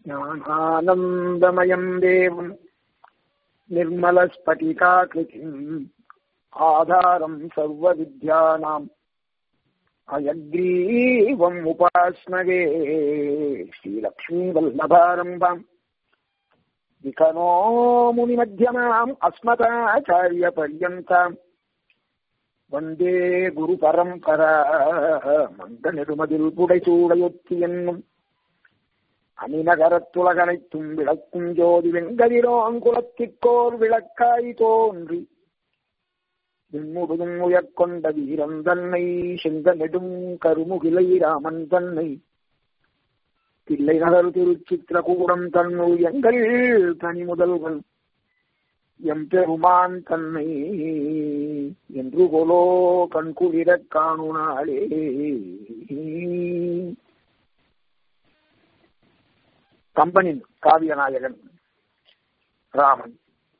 ज्ञानानन्दमयम् देवम् निर्मलस्फटिकाकृतिम् आधारम् सर्वविद्यानाम् अयग्रीवम् उपास्मगे श्रीलक्ष्मीवल्लभारम्भाम् विकनो मुनिमध्यमाम् अस्मदाचार्यपर्यन्ताम् வந்தே குரு பரம்பரா மந்த நெடுமதில் புடைசூடையொத்தி என்னும் அணிநகரத்துலகனைத்தும் விளக்கும் ஜோதி வெங்கதிரோங்குலத்திற்கோர் விளக்காய் தோன்றி விண்முழுதும் உயர்கொண்ட வீரன் தன்னை செங்க நெடும் கருமுகிலை ராமன் தன்னை தில்லை நகர் திருச்சித்திரகூடம் தன்னுள் எங்கள் தனி முதல்வன் எம் பெருமான் தன்னை என்று கொலோ கண்குளிரக் காணுனாளே கம்பனின் காவியநாயகன் ராமன்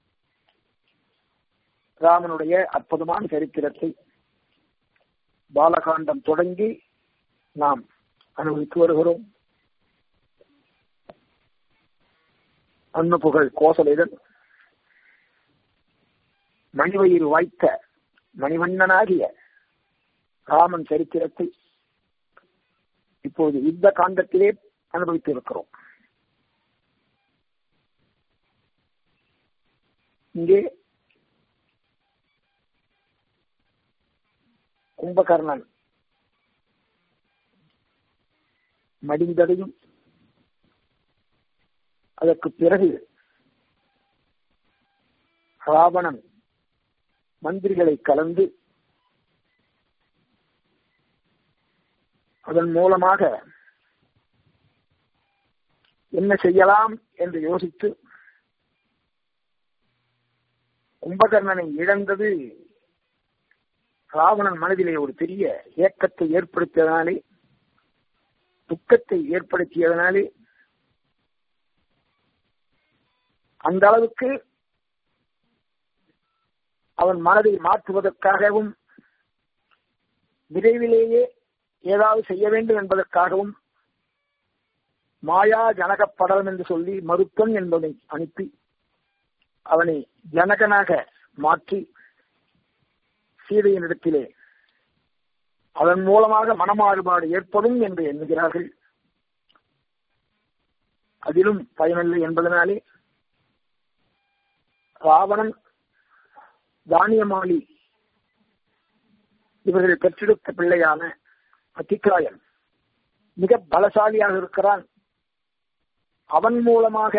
ராமனுடைய அற்புதமான சரித்திரத்தை பாலகாண்டம் தொடங்கி நாம் அனுபவித்து வருகிறோம் அன்னு புகழ் கோசலைதன் மணிவயிறு வாய்த்த மணிவண்ணனாகிய ராமன் சரித்திரத்தை இப்போது யுத்த காண்டத்திலே அனுபவித்து இருக்கிறோம் இங்கே கும்பகர்ணன் மடிந்ததையும் அதற்கு பிறகு ராவணன் மந்திரிகளை கலந்து அதன் மூலமாக என்ன செய்யலாம் என்று யோசித்து கும்பகர்ணனை இழந்தது ராவணன் மனதிலே ஒரு பெரிய ஏக்கத்தை ஏற்படுத்தியதனாலே துக்கத்தை ஏற்படுத்தியதனாலே அந்த அளவுக்கு அவன் மனதை மாற்றுவதற்காகவும் விரைவிலேயே ஏதாவது செய்ய வேண்டும் என்பதற்காகவும் மாயா ஜனகப்படலம் என்று சொல்லி மருத்தன் என்பதை அனுப்பி அவனை ஜனகனாக மாற்றி சீதையினிடத்திலே அதன் மூலமாக மனமாறுபாடு ஏற்படும் என்று எண்ணுகிறார்கள் அதிலும் பயனில்லை என்பதனாலே ராவணன் தானியமாளி இவர்கள் பெற்றெடுத்த பிள்ளையான அத்திக்காயன் மிக பலசாலியாக இருக்கிறான் அவன் மூலமாக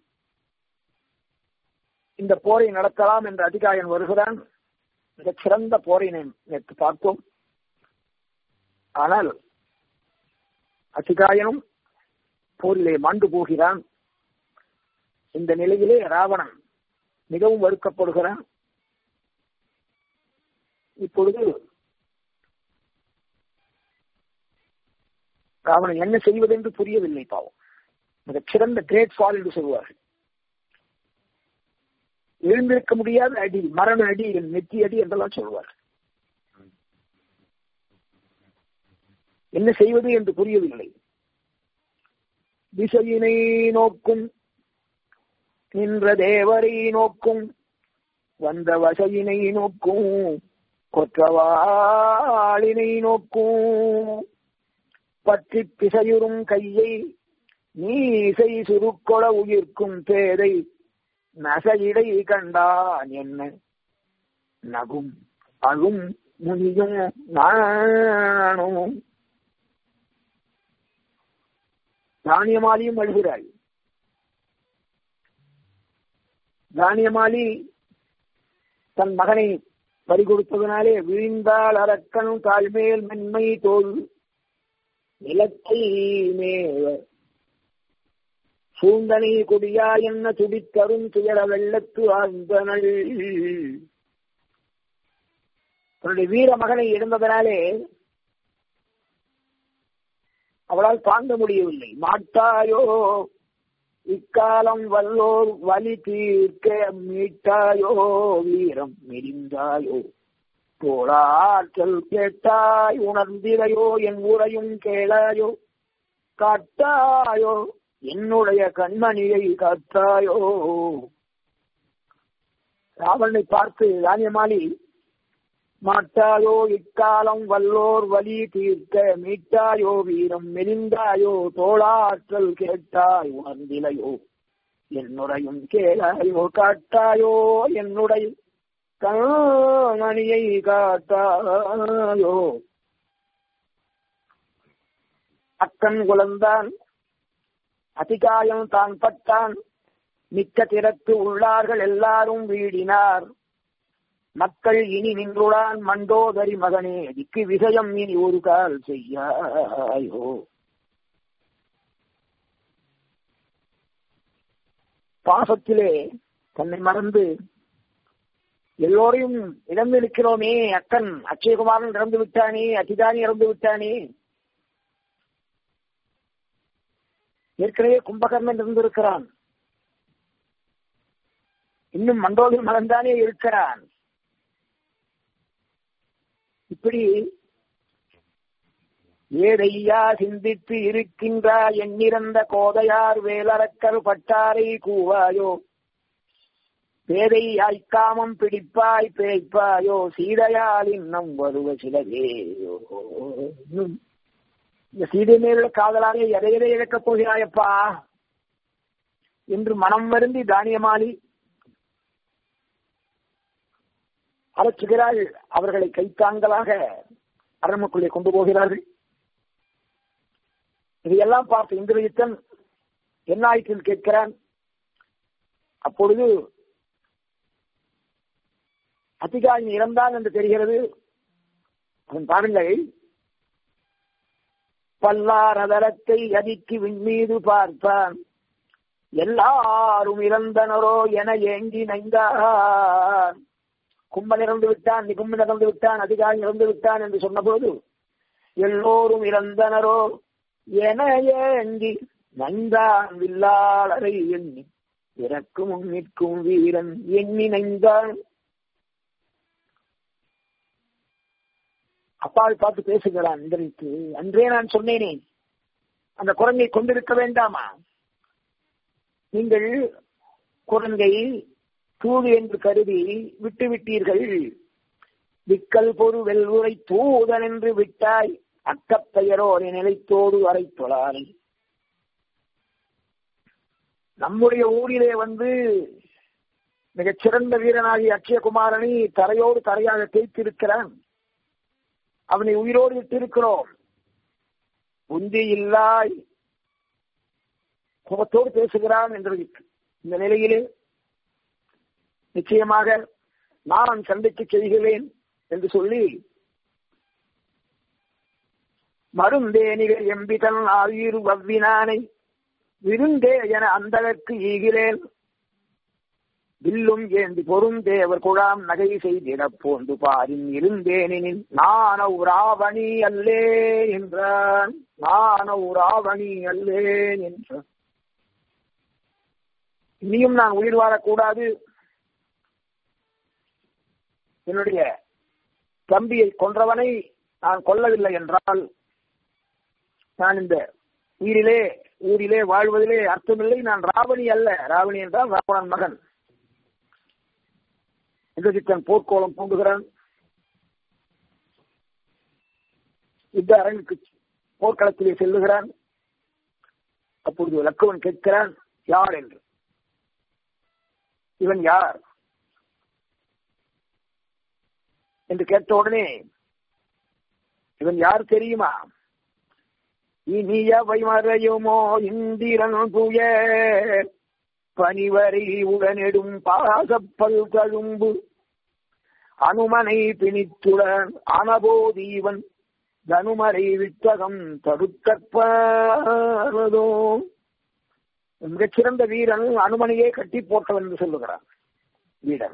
இந்த போரை நடத்தலாம் என்று அதிகாயன் வருகிறான் மிகச் சிறந்த போரை நேற்று பார்த்தோம் ஆனால் அத்திகாயனும் போரிலே மாண்டு போகிறான் இந்த நிலையிலே ராவணன் மிகவும் வெறுக்கப்படுகிறான் இப்பொழுது ராவணன் என்ன செய்வது என்று புரியவில்லை பாவம் மிகச் சிறந்த கிரேட் ஃபால் என்று சொல்வார்கள் எழுந்திருக்க முடியாத அடி மரண அடி நெத்தி அடி என்றெல்லாம் சொல்வார்கள் என்ன செய்வது என்று புரியவில்லை திசையினை நோக்கும் நின்ற தேவரை நோக்கும் வந்த வசையினை நோக்கும் கொற்றவாளினை நோக்கும் பற்றி பிசையுறும் கையை நீசை சுருக்கொள உயிர்க்கும் பேதை நசையிடை கண்டான் என்ன நகும் அழும் முனியும் நானும் தானியமாலியும் அழுகிறாள் தானியமாலி தன் மகனை பறி கொடுத்ததனாலே வீழ்ந்தால் அரக்கன் தாழ்மேல் மென்மை தோல் நிலத்தை மேவ சூந்தனை கொடியா என்ன துடித்தரும் துயர வெள்ளத்து ஆழ்ந்தனள் தன்னுடைய வீர மகனை இழந்ததனாலே அவளால் தாங்க முடியவில்லை மாட்டாயோ இக்காலம் வல்லோர் வலி தீர்க்க மீட்டாயோ வீரம் மெலிந்தாயோ தோளாற்றல் கேட்டாய் உணர்ந்திரையோ என் உரையும் கேளாயோ காட்டாயோ என்னுடைய கண்மணியை காத்தாயோ ராவணனை பார்த்து தானியமாலி மாட்டாயோ இக்காலம் வல்லோர் வலி தீர்க்க மீட்டாயோ வீரம் மெலிந்தாயோ தோளாற்றல் கேட்டாய் உணர்ந்திலையோ என்னுடையும் கேளாயோ காட்டாயோ என்னுடைய கண்மணியை காட்டாயோ அக்கன் குலந்தான் அதிகாயம் தான் பட்டான் மிக்க திறத்து உள்ளார்கள் எல்லாரும் வீடினார் மக்கள் இனி நின்றுடான் மண்டோதரி மகனே திக்கு விசயம் இனி ஒரு கால் செய்யாயோ பாசத்திலே தன்னை மறந்து எல்லோரையும் இழந்து நிற்கிறோமே அக்கன் அக்ஷயகுமாரன் இறந்து விட்டானே அத்திதானி இறந்து விட்டானே ஏற்கனவே கும்பகர்ணன் இருந்திருக்கிறான் இன்னும் மண்டோதரி மகன்தானே இருக்கிறான் இப்படி ஏதையா சிந்தித்து இருக்கின்றா எண்ணிறந்த கோதையார் வேலறக்கர் பட்டாரை கூவாயோ பேதை ஆய்க்காமம் பிடிப்பாய் பிழைப்பாயோ சீதையால் இன்னும் வருவ சிலவேயோ இந்த சீதை மேலுள்ள காதலாலே எதை எதை இழக்கப் போகிறாயப்பா என்று மனம் வருந்தி தானியமாலி அலற்றுகிறாள் அவர்களை கைத்தாங்களாக அரண்மக்குள்ளே கொண்டு போகிறார்கள் இதையெல்லாம் பார்த்து இந்திரஜித்தன் என்ன ஆயிற்று கேட்கிறான் அப்பொழுது அதிகாரி இறந்தான் என்று தெரிகிறது அவன் பாருங்கள் பல்லாரதரத்தை அதிக்கு விண்மீது பார்த்தான் எல்லாரும் இறந்தனரோ என ஏங்கி நைந்தான் கும்பன் இறந்து விட்டான் நிகும்பன் இறந்து விட்டான் அதிகாரி இறந்து விட்டான் என்று சொன்னபோது எல்லோரும் இறந்தனரோ என ஏங்கி நைந்தான் வில்லாளரை எண்ணி இறக்கும் நிற்கும் வீரன் எண்ணி நைந்தான் அப்பாவை பார்த்து பேசுகிறான் இந்திரனுக்கு அன்றே நான் சொன்னேனே அந்த குரங்கை கொண்டிருக்க வேண்டாமா நீங்கள் குரங்கை தூது என்று கருதி விட்டு விட்டீர்கள் விக்கல் பொரு வெல்வுரை தூதன் என்று விட்டாய் அக்கப்பெயரோரை நிலைத்தோடு அரைத்தொழாரை நம்முடைய ஊரிலே வந்து மிகச் சிறந்த வீரனாகிய அக்ஷயகுமாரனை தரையோடு தரையாக தேய்த்திருக்கிறான் அவனை உயிரோடு விட்டிருக்கிறோம் உந்தி இல்லாய் கோபத்தோடு பேசுகிறான் என்று இந்த நிலையிலே நிச்சயமாக நான் சண்டைக்கு செய்கிறேன் என்று சொல்லி மருந்தேனிகள் எம்பிதன் ஆயுர் வவ்வினானை விருந்தே என அந்தளர்க்கு ஈகிறேன் வில்லும் ஏந்தி பொருந்தேவர் குழாம் நகை செய்திடப் போந்து பாரின் இருந்தேனின் நானவ் ராவணி அல்லேன் என்றான் நானவ் ராவணி அல்லேன் என்றான் இனியும் நான் உயிர் வாழக்கூடாது என்னுடைய தம்பியை கொன்றவனை நான் கொல்லவில்லை என்றால் நான் இந்த உயிரிலே ஊரிலே வாழ்வதிலே அர்த்தமில்லை நான் ராவணி அல்ல ராவணி என்றால் ராவணன் மகன் இந்திரஜித்தன் போர்க்கோளம் பூண்டுகிறான் யுத்த அரங்குக்கு போர்க்களத்திலே செல்லுகிறான் அப்பொழுது லக்குவன் கேட்கிறான் யார் என்று இவன் யார் என்று கேட்ட உடனே இவன் யார் தெரியுமா இனியவை மறையுமோ இந்திரன் புய பனிவரை உடனெடும் பாசப்பல் தழும்பு அனுமனை பிணித்துடன் அனபோதீவன் தனுமரை வித்தகம் தடுக்கற்பதோ மிகச்சிறந்த வீரன் அனுமனையே கட்டி போட்டவன் என்று சொல்லுகிறான் வீரன்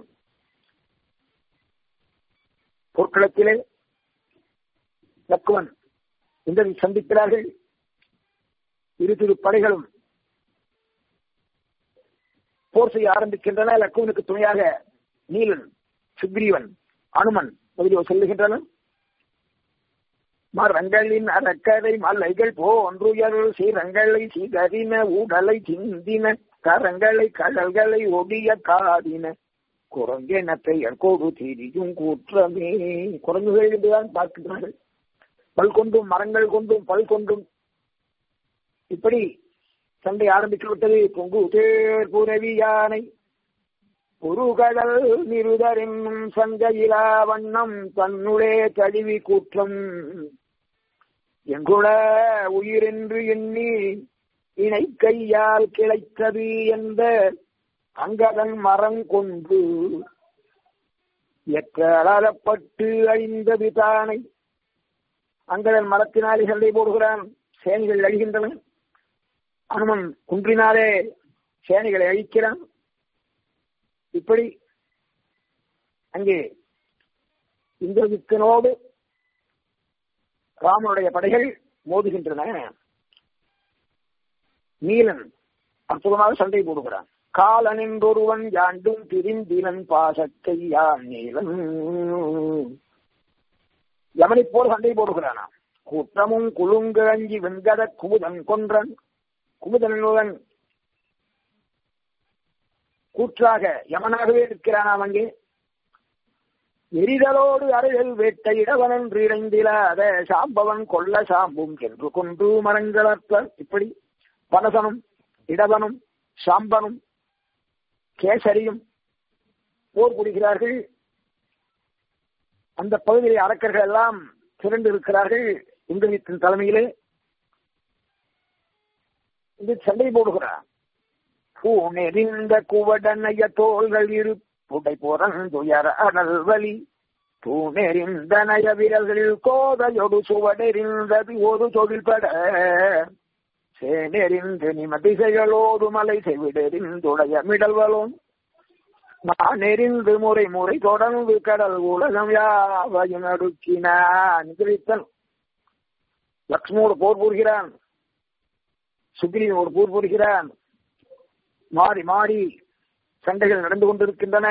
போர்க்களத்திலே லக்குவன் இந்த சந்திக்கிறார்கள் இரு திரு படைகளும் போர் செய்ய ஆரம்பிக்கின்றன லக்குவனுக்கு துணையாக நீலன் சுக்ரீவன் அனுமன் முதலியோர் செல்லுகின்றனர் மரங்களின் அறக்கரை மலைகள் போன்றுயர் சீரங்களை சிதறின உடலை சிந்தின கரங்களை கடல்களை ஒடிய காதின குரங்கென பெயர் கொடு திரியும் கூற்றமே குரங்குகள் என்றுதான் பார்க்கிறார்கள் பல் கொண்டும் மரங்கள் கொண்டும் பல் கொண்டும் இப்படி சண்டை ஆரம்பித்து விட்டது பொங்கு தேர் புரவி யானை பொருகடல் நிருதர் என்னும் சங்கையிலா வண்ணம் தன்னுளே தழுவி கூற்றம் எங்குள உயிரென்று எண்ணி இணை கையால் கிளைத்தது என்ற அங்கதன் மரம் கொண்டு எக்கலப்பட்டு அழிந்தது தானை அங்கதன் மரத்தினாலே சண்டை போடுகிறான் சேனைகள் அழிகின்றன அனுமன் குன்றினாலே சேனைகளை அழிக்கிறான் இப்படி அங்கே இந்திரஜித்தனோடு ராமனுடைய படைகள் மோதுகின்றன நீலன் அற்புதமாக சண்டை போடுகிறான் காலனின்றொருவன் யாண்டும் திரிந்திலன் பாசத்தை யான் நீலன் யமனை போல் சண்டை போடுகிறானா குற்றமும் குலுங்க அஞ்சி வெண்கத குமுதன் கொன்றன் குமுதன் கூற்றாக யமனாகவே இருக்கிறானாம் அங்கே எரிதலோடு அறைகள் வேட்ட இடவனன்று இறைந்திலாத சாம்பவன் கொல்ல சாம்பும் என்று கொன்று மரங்களற்ப இப்படி பனசனும் இடவனும் சாம்பனும் கேசரியும் போர் புரிகிறார்கள் அந்த பகுதியிலே அரக்கர்கள் எல்லாம் திரண்டு இருக்கிறார்கள் இந்திரஜித்தின் தலைமையிலே இது சண்டை போடுகிறார் பூனெறிந்த குவடனைய தோள்கள் இரு புடை புறந்துயர அனல் வலி தூணெறிந்த நய விரல்களில் கோதையொடு சுவடெறிந்தது ஒரு தொழில்பட சேனெறிந்து நிமதிசைகளோடு மலை செவிடெறிந்துடைய மிடல்வலோன் நான் எரிந்து முறை முறை தொடர்ந்து கடல் உலகம் யாவையும் நடுக்கினான் கிரித்தன் லக்ஷ்மோடு போர் புரிகிறான் சுக்ரீவனோடு போர் புரிகிறான் மாறி மாறி சண்டைகள் நடந்து கொண்டிருக்கின்றன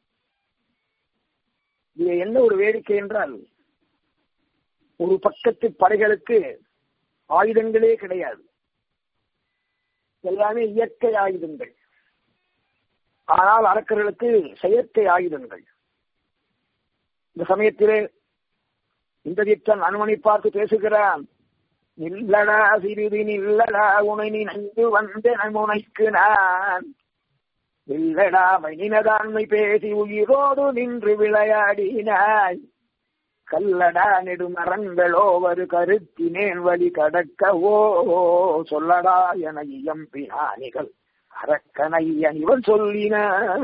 இது என்ன ஒரு வேடிக்கை என்றால் ஒரு பக்கத்து படைகளுக்கு ஆயுதங்களே கிடையாது எல்லாமே இயற்கை ஆயுதங்கள் ஆனால் அரக்கர்களுக்கு செயற்கை ஆயுதங்கள் இந்த சமயத்திலே இந்திரஜித்தன் அனுமனை பார்த்து பேசுகிறான் நில்லடா சிறிது நில்லடா உனை நினைந்து வந்தன முனைக்கு நான் இல்லடா மனிததான்மை பேசி உயிரோடு நின்று விளையாடினாய் கல்லடா நெடுமரங்களோ ஒரு கருத்தினேன் வழி கடக்கவோ சொல்லடா என இயம்பினானிகள் அரக்கனை அணிவன் சொல்லின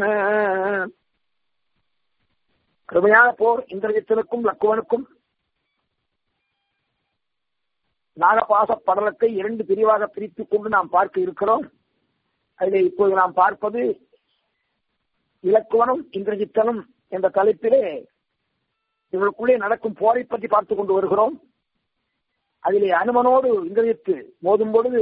கடுமையான போர் இந்திரஜித்தனுக்கும் லக்குவனுக்கும் நாகபாச படலத்தை இரண்டு பிரிவாக பிரித்துக் கொண்டு நாம் பார்க்க இருக்கிறோம் அதில் இப்போது நாம் பார்ப்பது இலக்குவனும் இந்திரஜித்தனும் என்ற தலைப்பிலே இவர்களுக்குள்ளே நடக்கும் போரை பற்றி பார்த்துக் கொண்டு வருகிறோம் அதிலே அனுமனோடு இந்திரஜித்து மோதும் பொழுது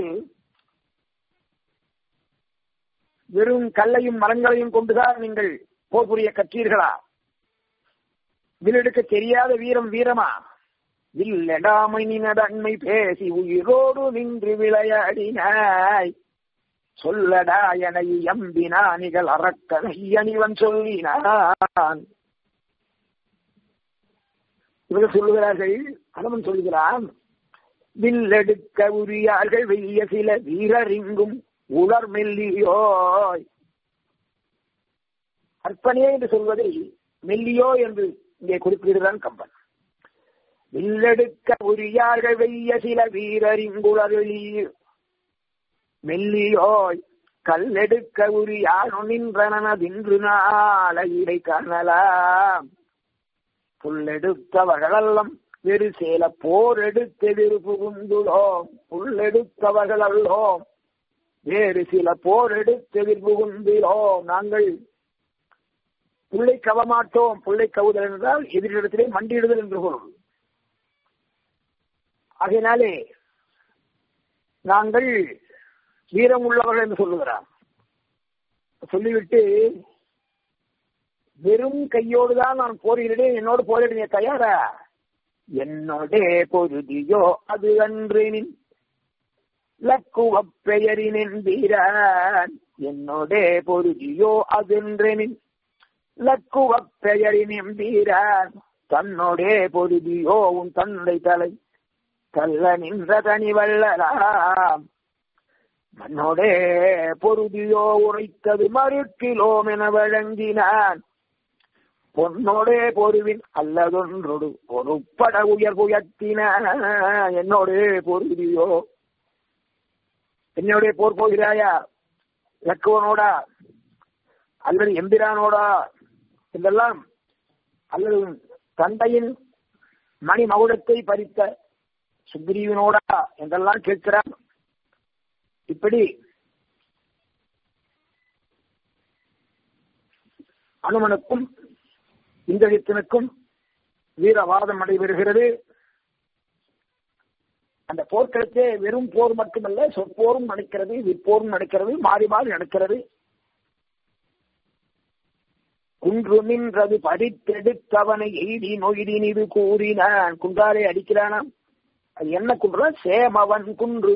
வெறும் கல்லையும் மரங்களையும் கொண்டுதான் நீங்கள் போர் புரிய கற்றீர்களா விலெடுக்க தெரியாத வீரம் வீரமா இல்லடாமை நினடன்மை பேசி உயிரோடு நின்று விளையாடினாய் சொல்லடா என எம்பினானிகள் அறக்கனை அணிவன் சொல்லினான் இவர்கள் சொல்லுகிறார்கள் அனுமன் சொல்லுகிறான் வில்லெடுக்க உரியார்கள் வெய்ய சில வீரரிங்கும் உலர் மெல்லியோய் அற்பனே என்று சொல்வதை மெல்லியோ என்று இங்கே குறிப்பிடுகிறான் கம்பன் வில்லெடுக்க உரியார்கள் வெய்ய சில வீரரிங்குளி மெல்லியோய் கல்லெடுக்க உரியானு நின்றனதின்று நாளை இடை காணலாம் புல்லெடுத்தவர்களெல்லாம் வெறு சேல போர் எடுத்து வெறு புகுந்துளோம் புல்லெடுத்தவர்களல்லோம் வேறு சில போர் எடுத்து புகுந்திலோம் நாங்கள் புள்ளை கவ மாட்டோம் புள்ளை கவுதல் என்றால் எதிரிடத்திலே மண்டியிடுதல் என்று பொருள் ஆகையினாலே நாங்கள் வீரம் உள்ளவர்கள் என்று சொல்லுகிறார் சொல்லிவிட்டு வெறும் கையோடு தான் நான் போரிடுறேன் என்னோடு போரிட நீ தயாரா என்னோடே பொருதியோ அது அன்று நின் லக்குவப் பெயரினின் என்னோடே பொருதியோ அதென்றெனின் லக்குவப் பெயரினின் வீரான் தன்னோடே பொருதியோ உன் தந்தை தலை கல்ல நின்ற தனி வல்லலாம் மன்னோடே பொருதியோ உரைத்தது மறுக்கிலோம் என வழங்கினான் பொன்னோடே பொருவின் அல்லதொன்றொடு பொறுப்பட உயர் உயர்த்தின என்னோடே பொருதியோ என்னுடைய போர் போகிறாயா லக்குவனோடா அல்லது எம்பிரானோடா இதெல்லாம் அல்லது தந்தையின் மணி மகுடத்தை பறித்த சுக்ரீவனோடா என்றெல்லாம் கேட்கிறார் இப்படி அனுமனுக்கும் இந்திரஜித்தனுக்கும் வீரவாதம் நடைபெறுகிறது அந்த போர்க்களத்தே வெறும் போர் மட்டுமல்ல சொற்போரும் நடக்கிறது விற்போரும் நடக்கிறது மாறி மாறி நடக்கிறது குன்று நின்றது படித்தெடுத்தவனை எய்தி நொய்தின் இது கூறினான் குன்றாலே அடிக்கிறானாம் அது என்ன குன்று சேமவன் குன்று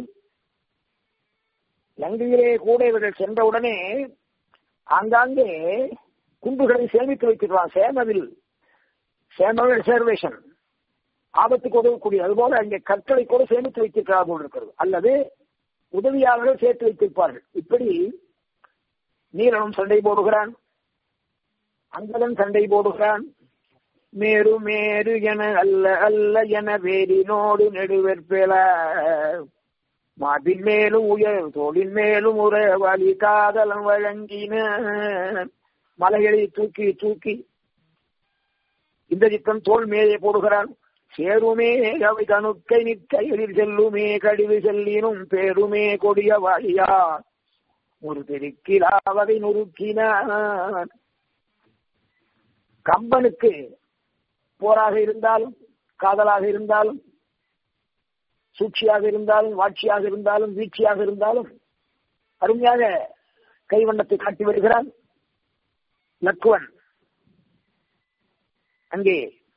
லங்கையிலே கூட இவர்கள் சென்றவுடனே ஆங்காங்கே குன்றுகளை சேமித்து வைத்திருக்கலாம் சேமவில் சேம ரிசர்வேஷன் ஆபத்துக்கு உதவக்கூடிய அதுபோல அங்கே கற்களை கூட சேமித்து வைத்திருக்கிறார் போல் இருக்கிறது அல்லது உதவியாளர்கள் சேர்த்து வைத்திருப்பார்கள் இப்படி நீலனும் சண்டை போடுகிறான் அங்கதன் சண்டை போடுகிறான் மேரு மேரு என அல்ல அல்ல என வேரினோடு நெடுவெற்பேல மாபின் மேலும் உயர் தோளின் மேலும் உற வழி காதலம் வழங்கின மலைகளை தூக்கி தூக்கி இந்த சித்தம் தோல் மேலே போடுகிறான் சேருமே அவை கணுக்கை நிற்க எதிர் செல்லுமே கடிவு செல்லினும் பேருமே கொடிய வாழியா ஒரு பெருக்கிலாவதை நொறுக்கினான் கம்பனுக்கு போராக இருந்தாலும் காதலாக இருந்தாலும் சூழ்ச்சியாக இருந்தாலும் வாட்சியாக இருந்தாலும் வீழ்ச்சியாக இருந்தாலும் அருமையாக கைவண்ணத்தை காட்டி வருகிறான் லக்குவன் அங்கே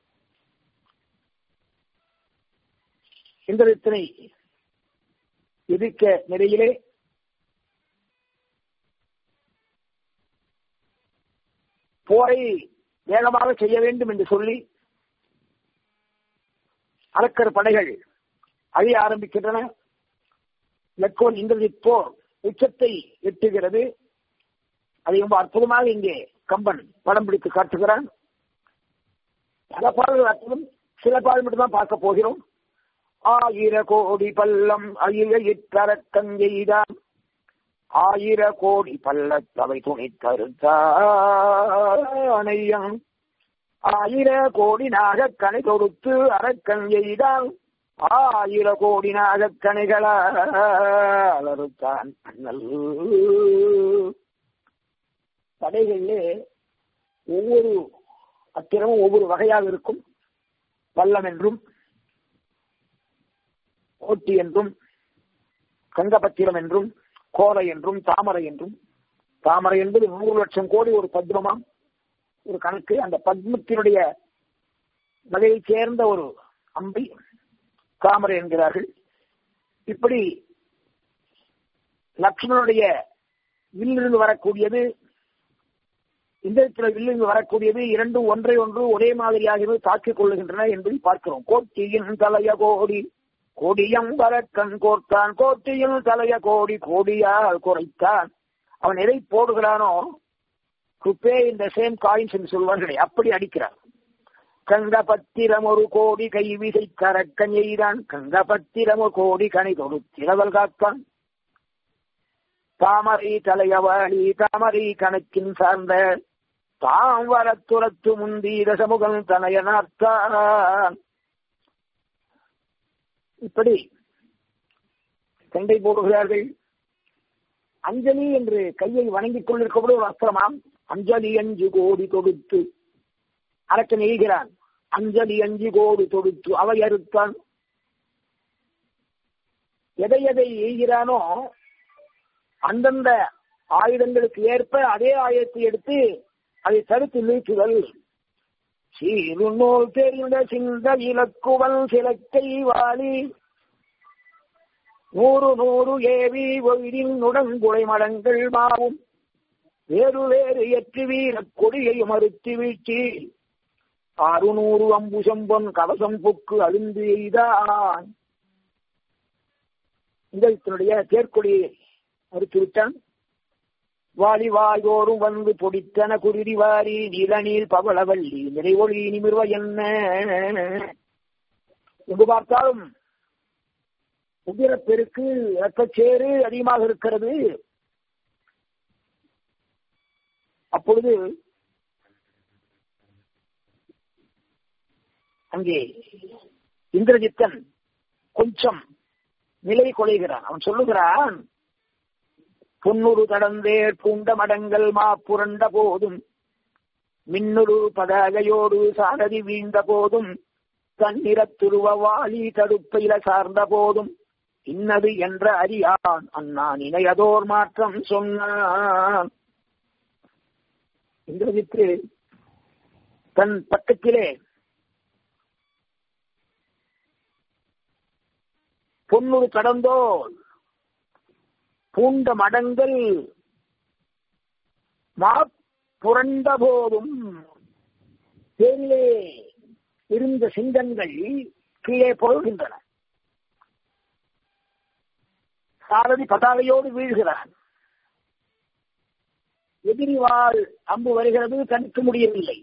இந்திரத்தினை எதிர்க்க நிலையிலே போரை வேகமாக செய்ய வேண்டும் என்று சொல்லி அரக்கர் படைகள் அழிய ஆரம்பிக்கின்றன லக்கோன் இந்திரஜித் போர் உச்சத்தை எட்டுகிறது அதை ரொம்ப அற்புதமாக இங்கே கம்பன் படம் பிடித்து காட்டுகிறான் பல பாடல்கள் அற்புதம் சில பாடல் மட்டும்தான் பார்க்க போகிறோம் ஆயிர கோடி பல்லம் அயில இத்தரக்கங்கெய்தான் ஆயிர கோடி பள்ளத்தவை துணி தருத்தானையம் ஆயிர கோடி நாகக்கணை தொடுத்து அரக்கன் எய்தால் ஆயிர கோடி நாகக்கணைகளால் அண்ணல் படைகளிலே ஒவ்வொரு அத்திரமும் ஒவ்வொரு வகையாக இருக்கும் பள்ளம் என்றும் ஓட்டி என்றும் கங்கபத்திரம் என்றும் கோரை என்றும் தாமரை என்றும் தாமரை என்பது நூறு லட்சம் கோடி ஒரு பத்மமாம் ஒரு கணக்கு அந்த பத்மத்தினுடைய வகையைச் சேர்ந்த ஒரு அம்பை தாமரை என்கிறார்கள் இப்படி லக்ஷ்மணனுடைய வில்லிருந்து வரக்கூடியது இந்த வில்லிருந்து வரக்கூடியது இரண்டும் ஒன்றை ஒன்று ஒரே மாதிரியாகவே தாக்கிக் கொள்ளுகின்றன என்பதை பார்க்கிறோம் கோட்டியின் தலைய கோடி கோடியம் வரக்கண் கோர்த்தான் கோட்டியில் தலைய கோடி கோடியால் குறைத்தான் அவன் எதை போடுகிறானோ குப்பே இந்த சேம் காயின்ஸ் என்று சொல்வார்களே அப்படி அடிக்கிறான் கங்க பத்திரம் ஒரு கோடி கை விசை கரக்கன் எய்தான் கங்க பத்திரம் ஒரு கோடி கனை தொடுத்திரவல் காத்தான் தாமரை தலையவாளி தாமரை கணக்கின் சார்ந்த தாம் வர துரத்து முந்தீர சமூகம் தனையனார்த்தான் இப்படி சண்டை போடுகிறார்கள் அஞ்சலி என்று கையை வணங்கிக் கொண்டிருக்கக்கூடிய ஒரு அஸ்திரமாம் அஞ்சலி அஞ்சு கோடி தொடுத்து அரக்கன் எய்கிறான் அஞ்சலி அஞ்சு கோடி தொடுத்து அவை அறுத்தான் எதை எதை எய்கிறானோ அந்தந்த ஆயுதங்களுக்கு ஏற்ப அதே ஆயுதத்தை எடுத்து அதை தடுத்து நீக்குதல் சீரு நூல் தெரிந்த சிந்த இலக்குவல் சிலக்கை வாலி நூறு நூறு ஏவி ஒயிரின் நுடங்குலை மடங்கள் மாவும் வேறு வேறு எட்டு வீர கொடியை மறுத்து வீழ்ச்சி அறுநூறு அம்புசம் பொன் கவசம் புக்கு அழுந்து எய்தான் இந்த தேர்க்கொடியை மறுத்து விட்டான் வாலி வாயோரும் வந்து பொடித்தன குருதி வாரி நீலநீர் பவளவல்லி நிறைவொளி நிமிர்வ என்ன எங்கு பார்த்தாலும் உதிரப்பெருக்கு ரத்தச்சேறு அதிகமாக இருக்கிறது அப்பொழுது அங்கே இந்திரஜித்தன் கொஞ்சம் நிலை கொலைகிறான் அவன் சொல்லுகிறான் பொன்னுரு தடந்தேர் பூண்ட மடங்கள் மா புரண்ட போதும் மின்னுரு பதாகையோடு சாரதி வீழ்ந்த போதும் தன்னிறத்துருவ வாலி தடுப்பையில சார்ந்த போதும் இன்னது என்ற அறியான் அண்ணான் இணையதோர் மாற்றம் சொன்னான் இந்திரஜித்து தன் பக்கத்திலே பொன்னுரு கடந்தோர் பூண்ட மடங்கள் மா புரண்ட போதும் தேனிலே இருந்த சிங்கங்கள் கீழே பொருள்கின்றன சாரதி பதாகையோடு வீழ்கிறான் எதிரி வாழ் அம்பு வருகிறது தடுக்க முடியவில்லை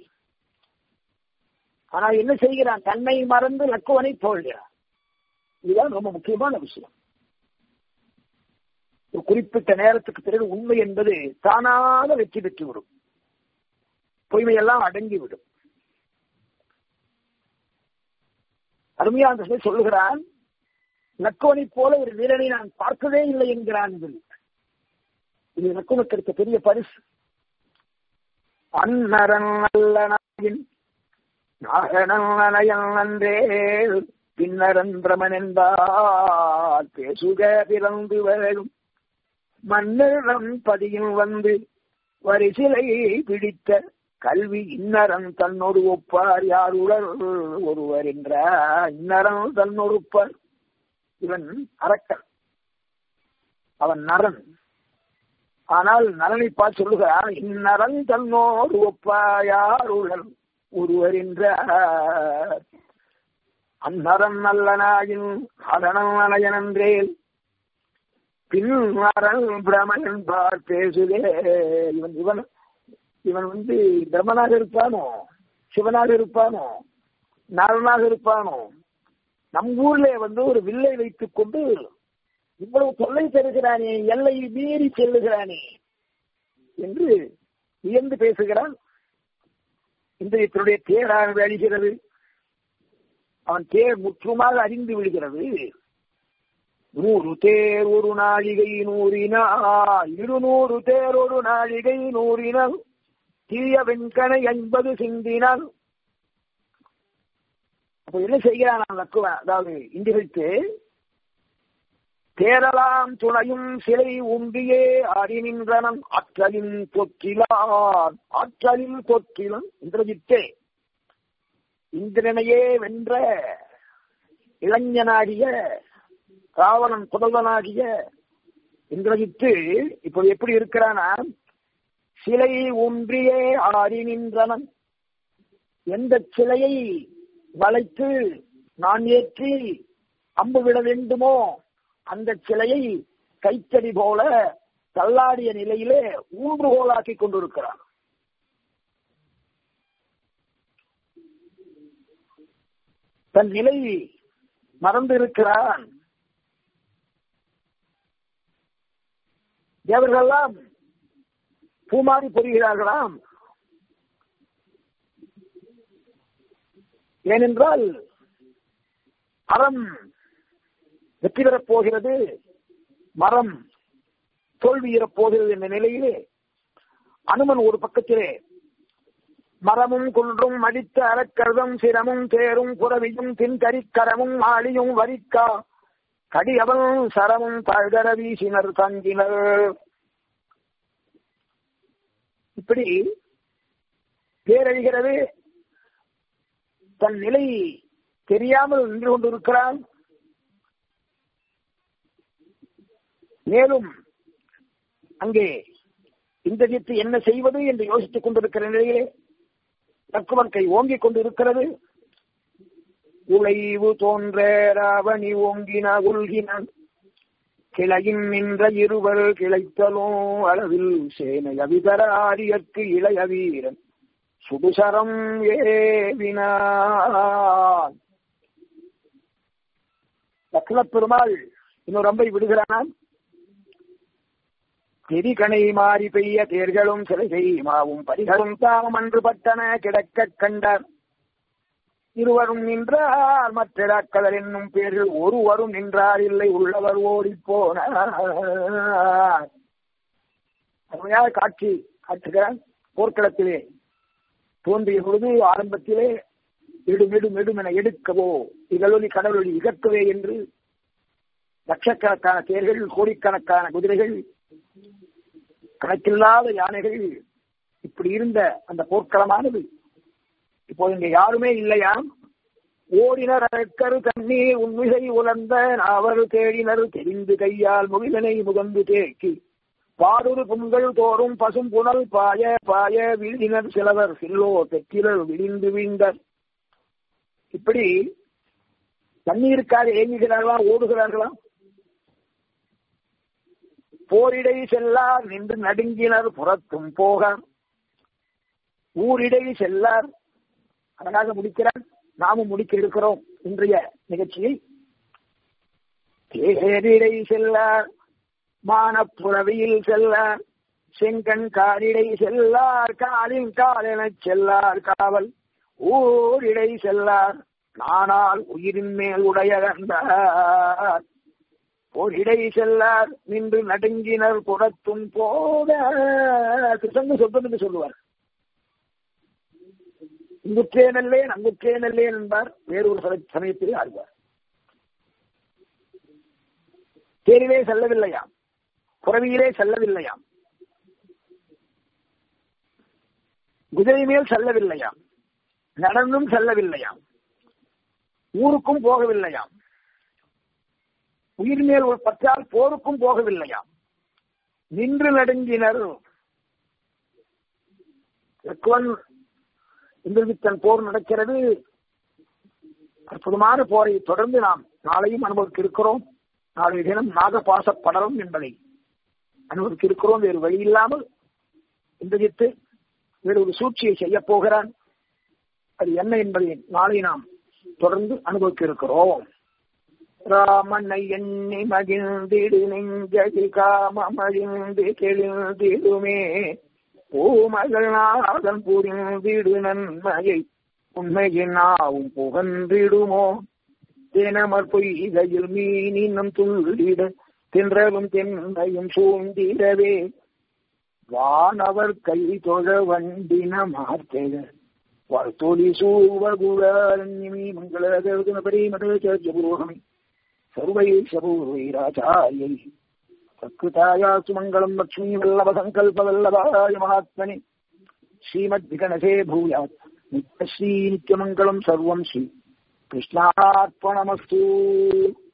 ஆனால் என்ன செய்கிறான் தன்னை மறந்து லக்குவனை தோல்கிறான் இதுதான் ரொம்ப முக்கியமான விஷயம் ஒரு குறிப்பிட்ட நேரத்துக்கு பிறகு உண்மை என்பது தானாக வெற்றி பெற்றுவிடும் பொய்மையெல்லாம் அடங்கிவிடும் அருமையான சொல்லுகிறான் நக்கோனை போல ஒரு வீரனை நான் பார்த்ததே இல்லை என்கிறான் இது நக்கோனுக்கு எடுத்த பெரிய பரிசு அன்னரன் நல்ல நாயின் நாகனன் நன்றே பின்னரன் பிரமன் என்பார் பேசுக பிறந்து வேணும் மன்னரிடம் பதியில் வந்து வரிசிலை பிடித்த கல்வி இன்னரன் தன்னொரு ஒப்பார் யார் உடல் ஒருவர் என்ற இன்னரன் தன்னொருப்பார் இவன் அரக்கன் அவன் நரன் ஆனால் நலனை பார்த்து சொல்லுகிறான் இந்நரன் தன்னோடு ஒப்பாயார் உடல் ஒருவர் என்ற அந்நரன் நல்லனாயின் அதனன் நலையனன்றேன் பின்வரல் பிரமன் பார் பேசுதே இவன் இவன் இவன் வந்து பிரம்மனாக இருப்பானோ சிவனாக இருப்பானோ நரனாக இருப்பானோ நம் ஊர்ல வந்து ஒரு வில்லை வைத்துக் கொண்டு இவ்வளவு தொல்லை தருகிறானே எல்லை மீறி செல்லுகிறானே என்று வியந்து பேசுகிறான் இன்றைய தேராக அழிகிறது அவன் தேர் முற்றுமாக அறிந்து விடுகிறது நூறு தேர் ஒரு நாழிகை நூறினால் இருநூறு தேர் ஒரு நாழிகை நூறினால் தீய வெண்கனை ஐம்பது சிந்தினால் அப்ப என்ன செய்கிறான் நான் லக்குவன் அதாவது இந்திரித்து தேரலாம் துணையும் சிலை உண்டியே ஆடி நின்றனன் ஆற்றலின் தொற்றிலான் ஆற்றலின் தொற்றிலன் இந்திரஜித்தே இந்திரனையே வென்ற இளைஞனாகிய ராவணன் புதல்வனாகிய இந்திரஜித்து இப்போ எப்படி இருக்கிறானா சிலை ஒன்றியே ஆடி நின்றனன் எந்த சிலையை வளைத்து நான் ஏற்றி அம்பு விட வேண்டுமோ அந்த சிலையை கைத்தடி போல தள்ளாடிய நிலையிலே ஊன்றுகோலாக்கி கொண்டிருக்கிறான் தன் நிலை மறந்திருக்கிறான் தேவர்களெல்லாம் பூமாரி பொறுகிறார்களாம் ஏனென்றால் அறம் வெற்றி பெறப் போகிறது மரம் தோல்வியிறப் போகிறது என்ற நிலையிலே அனுமன் ஒரு பக்கத்திலே மரமும் குன்றும் மடித்த அறக்கருதம் சிரமும் தேரும் புறவியும் தின்கரிக்கரமும் ஆளியும் வரிக்கா கடியவன் சரமும் பழகர வீசினர் தங்கினர் இப்படி பேரழிகிறது தன் நிலை தெரியாமல் நின்று கொண்டிருக்கிறான் மேலும் அங்கே இந்திரஜித்து என்ன செய்வது என்று யோசித்துக் கொண்டிருக்கிற நிலையிலே தக்குவன் கை ஓங்கிக் கொண்டிருக்கிறது உழைவு தோன்ற ராவணி ஓங்கின உள்கினான் கிளையின் நின்ற இருவர் கிளைத்தலோ அளவில் சேனை அவிதர ஆரியற்கு இளைய வீரன் சுடுசரம் ஏவினான் லக்ஷ்மண பெருமாள் இன்னொரு அம்பை விடுகிறான் திரிகணை மாறி பெய்ய தேர்களும் சிலை மாவும் பரிகளும் தாம் அன்று பட்டன கிடக்க கண்டார் இருவரும் நின்றார் மற்ற என்னும் பேரில் ஒருவரும் நின்றார் இல்லை உள்ளவர் ஓடி போனார் அருமையாக காட்சி காட்டுகிறார் போர்க்களத்திலே தோன்றிய பொழுது ஆரம்பத்திலே இடும் இடும் இடும் என எடுக்கவோ இகழொலி கடலொலி இகக்கவே என்று லட்சக்கணக்கான தேர்கள் கோடிக்கணக்கான குதிரைகள் கணக்கில்லாத யானைகள் இப்படி இருந்த அந்த போர்க்களமானது இப்போ இங்க யாருமே இல்லையா ஓடினர் அழக்கரு தண்ணீர் உண்மிசை உலர்ந்த நாவரு தேடினர் தெரிந்து கையால் முகிலனை முகந்து தேக்கி பாடொரு புண்கள் தோறும் பசும் புனல் பாய பாய வீழினர் சிலவர் சில்லோ தெக்கிலர் விழிந்து வீழ்ந்தர் இப்படி தண்ணீருக்காக ஏங்குகிறார்களா ஓடுகிறார்களா போரிடை செல்லார் நின்று நடுங்கினர் புறத்தும் போக ஊரிடை செல்லார் அழகாக முடிக்கிறார் நாமும் முடிக்க இருக்கிறோம் இன்றைய நிகழ்ச்சியை தேரிடை செல்லார் மானப்புறவியில் செல்லார் செங்கண் காரிடை செல்லார் காலின் காலெனச் செல்லார் காவல் ஊரிடை செல்லார் நானால் உயிரின் மேல் உடையகந்தார் போரிடை செல்லார் நின்று நடுங்கினர் புறத்தும் போக கிருஷ்ணன் சொல்வது என்று சொல்லுவார் இங்குற்றே நல்லேன் அங்குற்றே நல்லேன் என்பார் வேறொரு சமயத்திலே ஆழ்வார் தேரிலே செல்லவில்லையாம் புறவியிலே செல்லவில்லையாம் குதிரை மேல் செல்லவில்லையாம் நடந்தும் செல்லவில்லையாம் ஊருக்கும் போகவில்லையாம் உயிர் மேல் ஒரு பற்றால் போருக்கும் போகவில்லையாம் நின்று நடுங்கினர் லக்குவன் இந்திரஜித்தன் போர் நடக்கிறது அற்புதமான போரை தொடர்ந்து நாம் நாளையும் அனுபவிக்க இருக்கிறோம் நாளைய தினம் நாகபாச படரும் என்பதை அனுபவிக்க இருக்கிறோம் வேறு வழி இல்லாமல் இந்திரஜித்து வேறு ஒரு சூழ்ச்சியை செய்ய போகிறான் அது என்ன என்பதை நாளை நாம் தொடர்ந்து அனுபவிக்க இருக்கிறோம் ராமனை எண்ணி மகிழ்ந்திடு நெஞ்சதி காமமழிந்து தெளிந்திடுமே பூமகள் நாதன் புரிந்திடு நன்மையை உண்மையின் நாவும் புகன்றிடுமோ தினமர் பொய்கையில் மீனினும் துள்ளிட தின்றலும் தென்னையும் சூழ்ந்திடவே வானவர் கை தொழ வண்டின மார்த்தெழ வர்த்தொலி சூவகுரண்யமி மங்களகருதுனபரி மதேச்சபுரோகமி சர்வைஷபூர்வைராச்சாரியை சத்கிருதாயாசு மங்களம் லக்ஷ்மீ வல்லப சங்கல்ப வல்லபாய மகாத்மனி ஸ்ரீமத்விகணசே பூயாத் நித்யஸ்ரீ நித்யமங்கலம் சர்வம் ஸ்ரீ கிருஷ்ணார்ப்பணமஸ்து